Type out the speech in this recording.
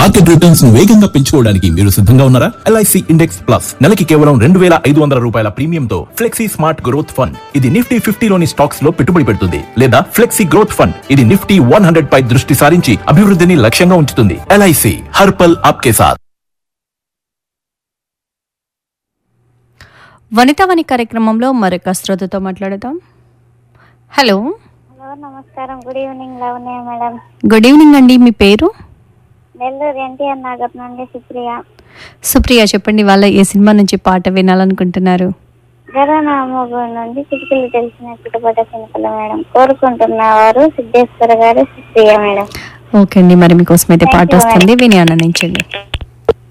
market returns ను వేగంగా పెంచుకోవడానికి మీరు సిద్ధంగా ఉన్నారా ఎల్ఐసి ఇండెక్స్ ప్లస్ నెలకి కేవలం రెండు వేల ఐదు వందల రూపాయల ప్రీమియంతో ఫ్లెక్సీ స్మార్ట్ గ్రోత్ ఫండ్ ఇది నిఫ్టీ ఫిఫ్టీలోని స్టాక్స్ లో పెట్టుబడి పెడుతుంది లేదా ఫ్లెక్సీ గ్రోత్ ఫండ్ ఇది నిఫ్టీ వన్ హండ్రెడ్ పై దృష్టి సారించి అభివృద్ధిని లక్ష్యంగా ఉంచుతుంది ఎల్ఐసి హర్పల్ ఆప్కే సాత్ వనితావని కార్యక్రమంలో మరొక శ్రోతతో మాట్లాడదాం హలో హలో నమస్కారం good evening Lavanya madam good evening అండి మీ పేరు నెల్లూరు ఎన్టీఆర్ నగర్ నుండి సుప్రియ సుప్రియ చెప్పండి వాళ్ళ ఏ సినిమా నుంచి పాట వినాలనుకుంటున్నారు జగన్ మూవీ నుండి చిటికలు తెలిసిన చిటపట చినుకల మేడం కోరుకుంటున్నవారు సిద్ధేశ్వర గారు సుప్రియ మేడం ఓకే అండి మరి మీకోసం అయితే పాట Thank you, వస్తుంది విని ఆనందించండి